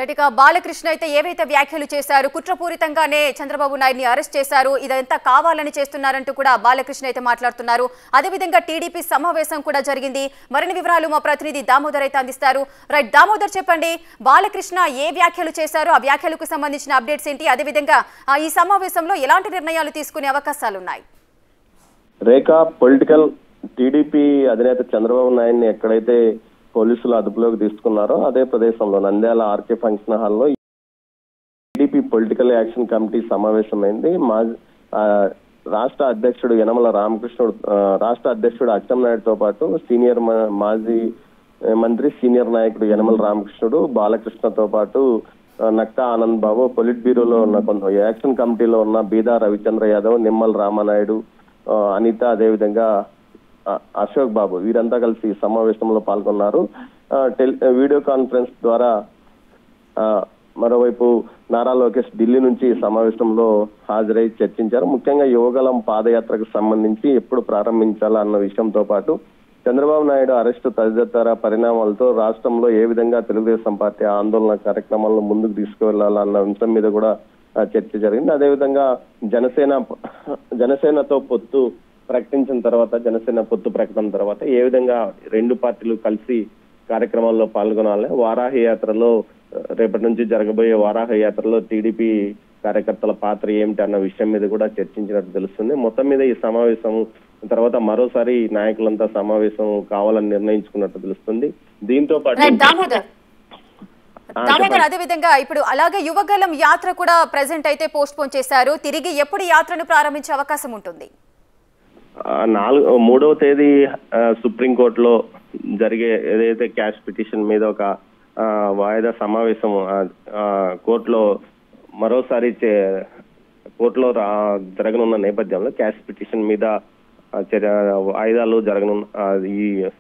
Right ఇక బాలకృష్ణ అయితే ఏవైతే వ్యాఖ్యలు చేశారు కుట్రపూరితంగానే చంద్రబాబు నాయుడిని అరెస్ట్ చేశారు ఇదంతా కావాలని చేస్తున్నారంటూ కూడా బాలకృష్ణ అయితే మాట్లాడుతున్నారు అదేవిధంగా టీడీపీ సమావేశం కూడా జరిగింది మరిన్ని వివరాలు మా ప్రతినిధి దామోదర్ అయితే అందిస్తారు రైట్ దామోదర్ చెప్పండి బాలకృష్ణ ఏ వ్యాఖ్యలు చేశారు ఆ వ్యాఖ్యలకు సంబంధించిన అప్డేట్స్ ఏంటి అదేవిధంగా ఆ, ఈ సమావేశంలో ఎలాంటి నిర్ణయాలు తీసుకునే అవకాశాలు ఉన్నాయి రేఖ పొలిటికల్ టీడీపీ అధినేత చంద్రబాబు నాయుడిని ఎక్కడైతే పోలీసులు అదుపులోకి తీసుకున్నారో అదే ప్రదేశంలో నంద్యాల ఆర్కే ఫంక్షన్ హాల్లో టీడీపీ పొలిటికల్ యాక్షన్ కమిటీ సమావేశమైంది మా ఆ, రాష్ట్ర అధ్యక్షుడు యనమల రామకృష్ణుడు ఆ, రాష్ట్ర అధ్యక్షుడు అచ్చెన్నాయుడుతో పాటు సీనియర్ మ- మాజీ ఆ, మంత్రి సీనియర్ నాయకుడు యనమల రామకృష్ణుడు బాలకృష్ణతో పాటు ఆ, నక్కా ఆనంద్ బాబు పొలిట్ బ్యూరోలో ఉన్న కొంత యాక్షన్ కమిటీలో ఉన్న బీదా రవిచంద్ర యాదవ్ నిమ్మల రామానాయుడు ఆ, అనిత అదేవిధంగా ఆ, అశోక్ బాబు వీరంతా కలిసి ఈ సమావేశంలో పాల్గొన్నారు ఆ, టెల్- వీడియో కాన్ఫరెన్స్ ద్వారా ఆ, మరోవైపు నారా లోకేష్ ఢిల్లీ నుంచి ఈ సమావేశంలో హాజరై చర్చించారు ముఖ్యంగా యువగలం పాదయాత్రకు సంబంధించి ఎప్పుడు ప్రారంభించాలా అన్న విషయంతో పాటు చంద్రబాబు నాయుడు అరెస్టు తదితర పరిణామాలతో రాష్ట్రంలో ఏ విధంగా తెలుగుదేశం పార్టీ ఆందోళన కార్యక్రమాలను ముందుకు తీసుకువెళ్లాలన్న అంశం మీద కూడా ఆ, చర్చ జరిగింది అదేవిధంగా జనసేన జనసేనతో పొత్తు ప్రకటించిన తర్వాత జనసేన పొత్తు ప్రకటన తర్వాత ఏ విధంగా రెండు పార్టీలు కలిసి కార్యక్రమాల్లో పాల్గొనాలి వారాహి యాత్రలో ఆ, రేపటి నుంచి జరగబోయే వారాహి యాత్రలో టీడీపీ కార్యకర్తల పాత్ర ఏమిటి అన్న విషయం మీద కూడా చర్చించినట్టు తెలుస్తుంది మొత్తం మీద ఈ సమావేశం తర్వాత మరోసారి నాయకులంతా సమావేశం కావాలని నిర్ణయించుకున్నట్టు తెలుస్తుంది దీంతో పాటు రైట్ దామోదర్ ఆ, దామోదర్ చెప్పండి. అదే విధంగా ఇప్పుడు అలాగే యువగలం యాత్ర కూడా ప్రెసెంట్ అయితే పోస్ట్ పోన్ చేశారు తిరిగి ఎప్పుడు యాత్రను ప్రారంభించే అవకాశం ఉంటుంది ఆ, నాలుగు మూడవ తేదీ ఆ, సుప్రీంకోర్టులో జరిగే ఏదైతే క్యాష్ పిటిషన్ మీద ఒక ఆ, వాయిదా సమావేశం ఆ, ఆ, కోర్టులో మరోసారి చే- కోర్టులో రా- జరగనున్న నేపథ్యంలో క్యాష్ పిటిషన్ మీద ఆ, చర్య వాయిదాలు జరగనున్న ఆ, ఈ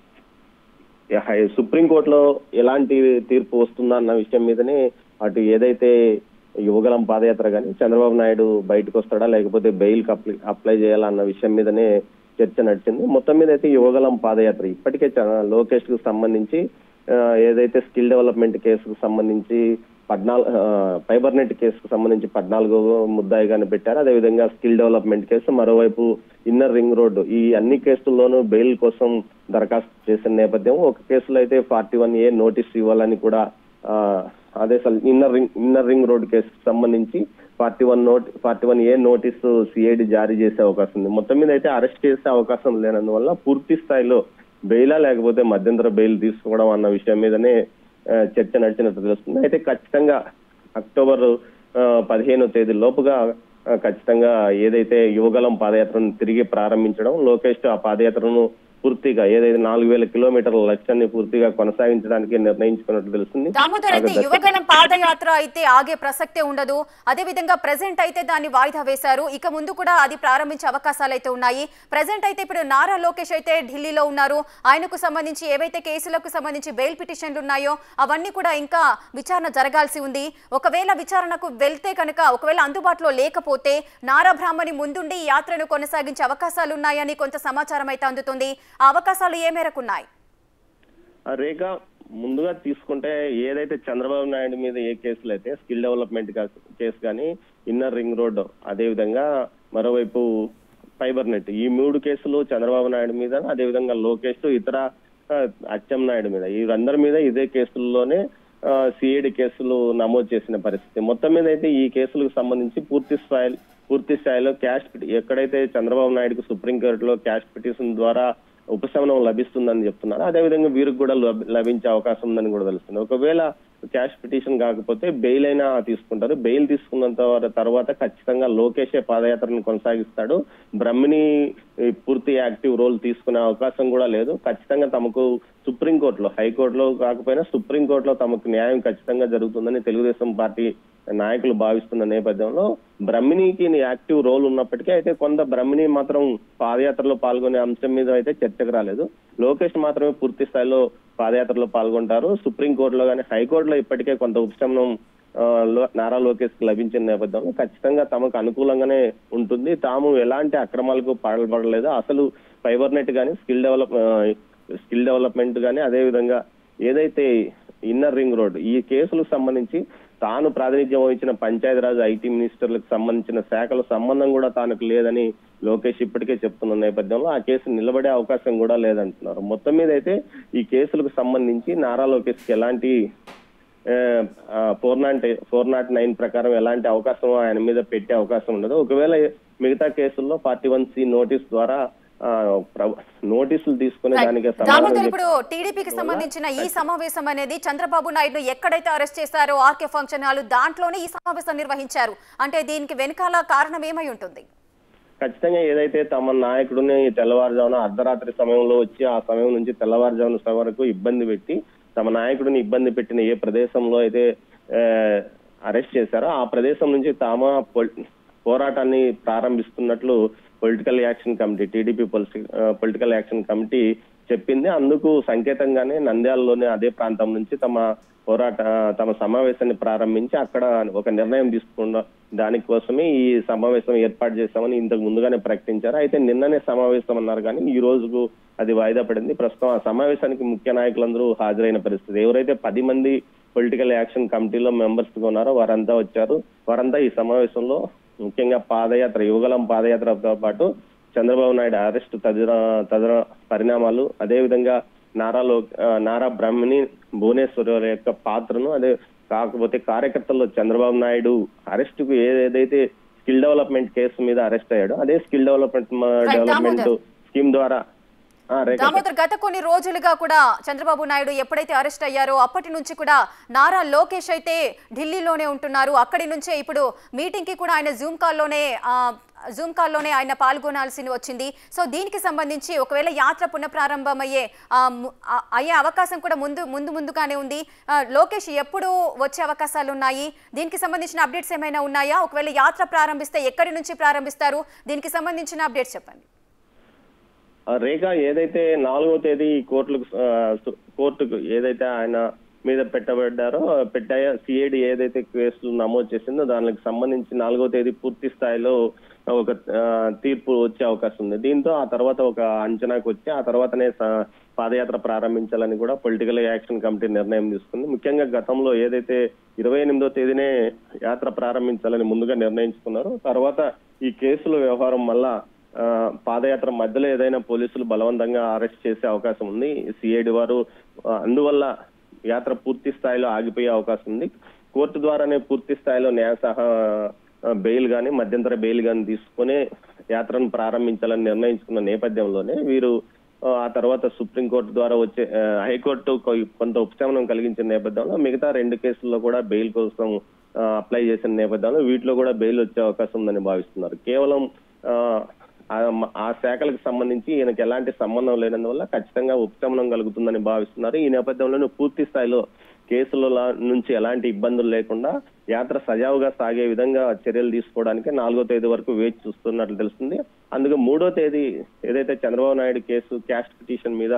హై- సుప్రీంకోర్టులో ఎలాంటి తీర్పు వస్తుందా అన్న విషయం మీదనే అటు ఏదైతే యువగలం పాదయాత్ర కానీ చంద్రబాబు నాయుడు బయటకు వస్తాడా లేకపోతే బెయిల్ అప్లై అప్లై చేయాలా అన్న విషయం మీదనే చర్చ నడిచింది మొత్తం మీద అయితే యువగలం పాదయాత్ర ఇప్పటికే చ- లోకేష్ కు సంబంధించి ఆ, ఏదైతే స్కిల్ డెవలప్మెంట్ కేసుకు సంబంధించి పద్నాలుగు ఫైబర్ నెట్ కేసుకు సంబంధించి పద్నాలుగు ముద్దాయిగానే పెట్టారు అదేవిధంగా స్కిల్ డెవలప్మెంట్ కేసు మరోవైపు ఇన్నర్ రింగ్ రోడ్డు ఈ అన్ని కేసుల్లోనూ బెయిల్ కోసం దరఖాస్తు చేసిన నేపథ్యం ఒక కేసులో అయితే ఫార్టీ వన్ ఏ నోటీస్ ఇవ్వాలని కూడా ఆ, ఆదేశాలు inner ring inner ring road కేసుకు సంబంధించి forty one note forty one A notice CID జారీ చేసే అవకాశం ఉంది మొత్తం మీద అయితే అరెస్ట్ చేసే అవకాశం లేనందువల్ల పూర్తి స్థాయిలో బెయిలా లేకపోతే మధ్యంతర బెయిల్ తీసుకోవడం అన్న విషయం మీదనే ఆ, చర్చ నడిచినట్టు తెలుస్తుంది అయితే ఖచ్చితంగా అక్టోబర్ ఆ, పదిహేనో తేదీ లోపుగా ఆ, ఖచ్చితంగా ఏదైతే యువగలం పాదయాత్రను తిరిగి ప్రారంభించడం లోకేష్ ఆ పాదయాత్రను పూర్తిగా ఏదైతే నాలుగు వేల కిలోమీటర్ల లక్ష్యాన్ని పూర్తిగా కొనసాగించడానికి నిర్ణయించుకున్నట్టు తెలుస్తుంది దామోదర్ అయితే ఆ దశ- యువగలం పాదయాత్ర అయితే ఆగే ప్రసక్తే ఉండదు అదే విధంగా ప్రెసెంట్ అయితే దాన్ని వాయిదా వేశారు ఇక ముందు కూడా అది ప్రారంభించే అవకాశాలు అయితే ఉన్నాయి ప్రెసెంట్ అయితే ఇప్పుడు నారా లోకేష్ అయితే ఢిల్లీలో ఉన్నారు ఆయనకు సంబంధించి ఏవైతే కేసులకు సంబంధించి బెయిల్ పిటిషన్లు ఉన్నాయో అవన్నీ కూడా ఇంకా విచారణ జరగాల్సి ఉంది ఒకవేళ విచారణకు వెళ్తే కనుక ఒకవేళ అందుబాటులో లేకపోతే నారా బ్రాహ్మణి ముందుండి ఈ యాత్రను కొనసాగించే అవకాశాలు ఉన్నాయని కొంత సమాచారం అయితే అందుతుంది ఆ అవకాశాలు ఏ మేరకు ఉన్నాయి ఆ రేఖ ముందుగా తీసుకుంటే ఏదైతే చంద్రబాబు నాయుడు మీద ఏ కేసులు అయితే స్కిల్ డెవలప్మెంట్ కా- కేసు కానీ ఇన్నర్ రింగ్ రోడ్ అదే విధంగా మరోవైపు ఫైబర్ నెట్ ఈ మూడు కేసులు చంద్రబాబు నాయుడు మీద అదే విధంగా లోకేష్ ఇతర ఆ, అచ్చెం నాయుడు మీద వీరందరి మీద ఇదే కేసుల్లోనే సిఐడి కేసులు నమోదు చేసిన పరిస్థితి మొత్తం మీద అయితే ఈ కేసులకు సంబంధించి పూర్తి స్థాయి పూర్తి స్థాయిలో క్యాష్ పిటి- ఎక్కడైతే చంద్రబాబు నాయుడుకు సుప్రీంకోర్టులో క్యాష్ పిటిషన్ ద్వారా ఉపశమనం లభిస్తుందని చెప్తున్నారు అదేవిధంగా వీరికి కూడా లభి- లభించే అవకాశం ఉందని కూడా తెలుస్తుంది ఒకవేళ క్యాష్ పిటిషన్ కాకపోతే బెయిల్ అయినా తీసుకుంటారు బెయిల్ తీసుకున్న తర్వా- తర్వాత ఖచ్చితంగా లోకేషే పాదయాత్రను కొనసాగిస్తాడు బ్రహ్మిణి ఈ, పూర్తి యాక్టివ్ రోల్ తీసుకునే అవకాశం కూడా లేదు ఖచ్చితంగా తమకు సుప్రీంకోర్టులో హైకోర్టులో కాకపోయినా సుప్రీంకోర్టులో తమకు న్యాయం ఖచ్చితంగా జరుగుతుందని తెలుగుదేశం పార్టీ నాయకులు భావిస్తున్న నేపథ్యంలో బ్రహ్మిణికి యాక్టివ్ రోల్ ఉన్నప్పటికీ అయితే కొంత బ్రహ్మిణి మాత్రం పాదయాత్రలో పాల్గొనే అంశం మీద అయితే చర్చకు రాలేదు లోకేష్ మాత్రమే పూర్తి స్థాయిలో పాదయాత్రలో పాల్గొంటారు సుప్రీంకోర్టులో కానీ హైకోర్టులో ఇప్పటికే కొంత ఉపశమనం ఆ, లో- నారా లోకేష్ కి లభించిన నేపథ్యంలో ఖచ్చితంగా తమకు అనుకూలంగానే ఉంటుంది తాము ఎలాంటి అక్రమాలకు పాల్పడలేదు అసలు ఫైబర్ నెట్ కానీ స్కిల్ డెవలప్ స్కిల్ డెవలప్మెంట్ కానీ అదే విధంగా ఏదైతే ఇన్నర్ రింగ్ రోడ్ ఈ కేసులకు సంబంధించి తాను ప్రాతినిధ్యం వహించిన పంచాయతీరాజ్ ఐటీ మినిస్టర్లకు సంబంధించిన శాఖల సంబంధం కూడా తానుకు లేదని లోకేష్ ఇప్పటికే చెప్తున్న నేపథ్యంలో ఆ కేసు నిలబడే అవకాశం కూడా లేదంటున్నారు మొత్తం మీద అయితే ఈ కేసులకు సంబంధించి నారా లోకేష్ కి ఎలాంటి four naught four naught nine ప్రకారం ఎలాంటి అవకాశం ఆయన మీద పెట్టే అవకాశం ఉండదు ఒకవేళ మిగతా కేసుల్లో ఫార్టీ వన్ సి నోటీస్ ద్వారా ఆ, ప్ర- నోటీసులు తీసుకునే దానికి సమాధానం దామోదర్ చెప్పి- ఇప్పుడు టీడీపీకి సంబంధించిన ఈ సమావేశం అనేది చంద్రబాబు నాయుడు ఎక్కడైతే అరెస్ట్ చేశారో ఆర్కే ఫంక్షన్ హాల్ దాంట్లోనే ఈ సమావేశం నిర్వహించారు అంటే దీనికి వెనకాల కారణం ఏమై ఉంటుంది ఖచ్చితంగా ఏదైతే తమ నాయకుడిని తెల్లవారుజామున అర్ధరాత్రి సమయంలో వచ్చి ఆ సమయం నుంచి తెల్లవారుజామున వరకు ఇబ్బంది పెట్టి తమ నాయకుడిని ఇబ్బంది పెట్టిన ఏ ప్రదేశంలో అయితే అరెస్ట్ చేశారో ఆ ప్రదేశం నుంచి తామ పొల్- పోరాటాన్ని ప్రారంభిస్తున్నట్లు political action committee TDP political action committee చెప్పింది అందుకు సంకేతంగానే నంద్యాలలోనే అదే ప్రాంతం నుంచి తమ పోరాట తమ సమావేశాన్ని ప్రారంభించి అక్కడ ఒక నిర్ణయం తీసుకున్న దానికోసమే ఈ సమావేశం ఏర్పాటు చేశామని ఇంతకు ముందుగానే ప్రకటించారు అయితే నిన్ననే సమావేశం అన్నారు కానీ ఈ రోజుకు అది వాయిదా పడింది ప్రస్తుతం ఆ సమావేశానికి ముఖ్య నాయకులందరూ హాజరైన పరిస్థితి ఎవరైతే పది మంది పొలిటికల్ యాక్షన్ కమిటీలో మెంబర్స్ గా ఉన్నారో వారంతా వచ్చారు వారంతా ఈ సమావేశంలో ముఖ్యంగా పాదయాత్ర యువగలం పాదయాత్రతో పాటు చంద్రబాబు నాయుడు అరెస్ట్ తదితర తదితర పరిణామాలు అదే విధంగా నారాలో ఆ, నారా బ్రహ్మణి భువనేశ్వర్ వారి యొక్క పాత్రను అదే కాకపోతే కార్యకర్తల్లో చంద్రబాబు నాయుడు అరెస్ట్ కు ఏ- ఏదైతే స్కిల్ డెవలప్మెంట్ కేసు మీద అరెస్ట్ అయ్యాడో అదే skill development development Damodar. Scheme ద్వారా ఆ, రేఖ దామోదర్ గత కొన్ని రోజులుగా కూడా చంద్రబాబు నాయుడు ఎప్పుడైతే అరెస్ట్ అయ్యారో అప్పటి నుంచి కూడా నారా లోకేష్ అయితే ఢిల్లీలోనే ఉంటున్నారు అక్కడి నుంచే ఇప్పుడు మీటింగ్ కి కూడా ఆయన జూమ్ కాల్లోనే ఆ, జూమ్ కాల్లోనే ఆయన పాల్గొనాల్సి వచ్చింది సో దీనికి సంబంధించి ఒకవేళ యాత్ర పునఃప్రారంభమయ్యే ఆ, ము- ఆ, అయ్యే అవకాశం కూడా ముందు ముందు ముందుగానే ఉంది ఆ, లోకేష్ ఎప్పుడు వచ్చే అవకాశాలు ఉన్నాయి దీనికి సంబంధించిన అప్డేట్స్ ఏమైనా ఉన్నాయా ఒకవేళ యాత్ర ప్రారంభిస్తే ఎక్కడి నుంచి ప్రారంభిస్తారు దీనికి సంబంధించిన అప్డేట్స్ చెప్పండి ఆ రేఖ ఏదైతే నాలుగో తేదీ కోర్టులకు ఆ, సు- కోర్టుకు ఏదైతే ఆయన మీద పెట్టబడ్డారో పెట్టాయో సిఐడి ఏదైతే కేసులు నమోదు చేసిందో దానికి సంబంధించి నాలుగో తేదీ పూర్తి స్థాయిలో ఒక ఆ, తీర్పు వచ్చే అవకాశం ఉంది దీంతో ఆ తర్వాత ఒక అంచనాకు వచ్చి ఆ తర్వాతనే స- పాదయాత్ర ప్రారంభించాలని కూడా పొలిటికల్ యాక్షన్ కమిటీ నిర్ణయం తీసుకుంది ముఖ్యంగా గతంలో ఏదైతే ఇరవై ఎనిమిదో తేదీనే యాత్ర ప్రారంభించాలని ముందుగా నిర్ణయించుకున్నారో తర్వాత ఈ కేసుల వ్యవహారం వల్ల ఆ, పాదయాత్ర మధ్యలో ఏదైనా పోలీసులు బలవంతంగా అరెస్ట్ చేసే అవకాశం ఉంది సిఐడి వారు ఆ, అందువల్ల యాత్ర పూర్తి స్థాయిలో ఆగిపోయే అవకాశం ఉంది కోర్టు ద్వారానే పూర్తి స్థాయిలో న్యాయ సహా ఆ, బెయిల్ గాని మధ్యంతర బెయిల్ గాని తీసుకుని యాత్రను ప్రారంభించాలని నిర్ణయించుకున్న నేపథ్యంలోనే వీరు ఆ, ఆ తర్వాత సుప్రీంకోర్టు ద్వారా వచ్చే ఆ, హైకోర్టు కొ- కొంత ఉపశమనం కలిగించిన నేపథ్యంలో మిగతా రెండు కేసుల్లో కూడా బెయిల్ కోసం ఆ, అప్లై చేసిన నేపథ్యంలో వీటిలో కూడా బెయిల్ వచ్చే అవకాశం ఉందని భావిస్తున్నారు కేవలం ఆ, ఆ మ- ఆ శాఖలకు సంబంధించి ఈయనకి ఎలాంటి సంబంధం లేనందువల్ల ఖచ్చితంగా ఉపశమనం కలుగుతుందని భావిస్తున్నారు ఈ నేపథ్యంలోనే పూర్తి స్థాయిలో కేసుల లా- నుంచి ఎలాంటి ఇబ్బందులు లేకుండా యాత్ర సజావుగా సాగే విధంగా చర్యలు తీసుకోవడానికి నాలుగో తేదీ వరకు వేచి చూస్తున్నట్లు తెలుస్తుంది అందుకే మూడో తేదీ ఏదైతే చంద్రబాబు నాయుడు కేసు క్యాస్ట్ పిటిషన్ మీద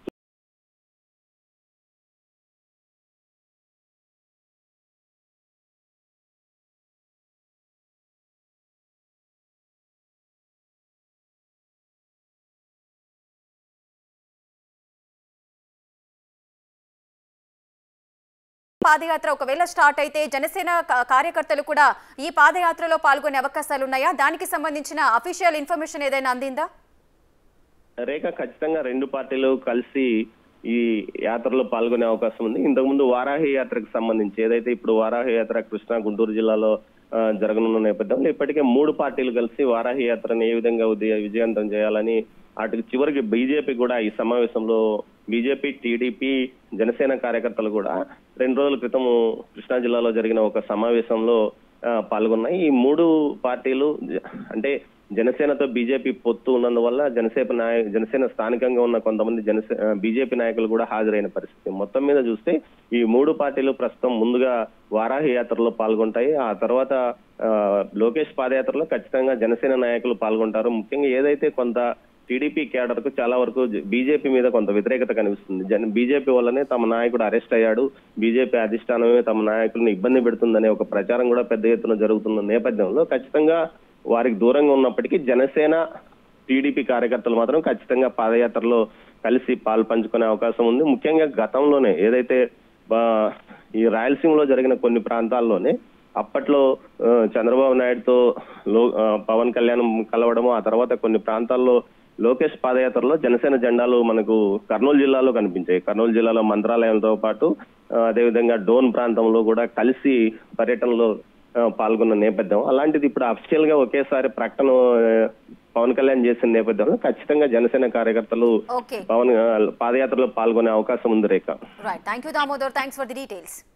పాదయాత్ర ఒకవేళ స్టార్ట్ అయితే జనసేన కా- కార్యకర్తలు కూడా ఈ పాదయాత్రలో పాల్గొనే అవకాశాలు ఉన్నాయా దానికి సంబంధించిన అఫీషియల్ ఇన్ఫర్మేషన్ ఏదైనా అందిందా రేఖ ఖచ్చితంగా రెండు పార్టీలు కలిసి ఈ యాత్రలో పాల్గొనే అవకాశం ఉంది ఇంతకుముందు వారాహి యాత్రకు సంబంధించి ఏదైతే ఇప్పుడు వారాహి యాత్ర కృష్ణా గుంటూరు జిల్లాలో ఆ, జరగనున్న నేపథ్యంలో ఇప్పటికే మూడు పార్టీలు కలిసి వారాహి యాత్రను ఏ విధంగా ఉదయ- విజయవంతం చేయాలని వాటికి చివరికి బీజేపీ కూడా ఈ సమావేశంలో బీజేపీ టీడీపీ జనసేన కార్యకర్తలు కూడా రెండు రోజుల క్రితం కృష్ణా జిల్లాలో జరిగిన ఒక సమావేశంలో ఆ, పాల్గొన్నాయి ఈ మూడు పార్టీలు జ- అంటే జనసేనతో బీజేపీ పొత్తు ఉన్నందువల్ల జనసేన నాయ జనసేన స్థానికంగా ఉన్న కొంతమంది జనసే బీజేపీ నాయకులు కూడా హాజరైన పరిస్థితి మొత్తం మీద చూస్తే ఈ మూడు పార్టీలు ప్రస్తుతం ముందుగా వారాహి యాత్రలో పాల్గొంటాయి ఆ తర్వాత ఆ, లోకేష్ పాదయాత్రలో ఖచ్చితంగా జనసేన నాయకులు పాల్గొంటారు ముఖ్యంగా ఏదైతే కొంత టీడీపీ కేడర్ కు చాలా వరకు బీజేపీ మీద కొంత వ్యతిరేకత కనిపిస్తుంది జన బీజేపీ వల్లనే తమ నాయకుడు అరెస్ట్ అయ్యాడు బీజేపీ అధిష్టానమే తమ నాయకులను ఇబ్బంది పెడుతుందనే ఒక ప్రచారం కూడా పెద్ద ఎత్తున జరుగుతున్న నేపథ్యంలో ఖచ్చితంగా వారికి దూరంగా ఉన్నప్పటికీ జనసేన టీడీపీ కార్యకర్తలు మాత్రం ఖచ్చితంగా పాదయాత్రలో కలిసి పాలు పంచుకునే అవకాశం ఉంది ముఖ్యంగా గతంలోనే ఏదైతే బా- ఈ రాయలసీమలో జరిగిన కొన్ని ప్రాంతాల్లోనే అప్పట్లో ఆ, చంద్రబాబు నాయుడుతో లో ఆ, పవన్ కళ్యాణ్ కలవడము ఆ తర్వాత కొన్ని ప్రాంతాల్లో లోకేష్ పాదయాత్రలో జనసేన జెండాలు మనకు కర్నూలు జిల్లాలో కనిపించాయి కర్నూలు జిల్లాలో మంత్రాలయంతో పాటు ఆ, అదేవిధంగా డోన్ ప్రాంతంలో కూడా కలిసి పర్యటనలో ఆ, పాల్గొన్న నేపథ్యం అలాంటిది ఇప్పుడు అఫిషియల్ గా ఒకేసారి ప్రకటన ఆ, పవన్ కళ్యాణ్ చేసిన నేపథ్యంలో ఖచ్చితంగా జనసేన కార్యకర్తలు ఓకే పవన్ ఆ, పాదయాత్రలో పాల్గొనే అవకాశం ఉంది Rekha right thank you Damodar thanks for the details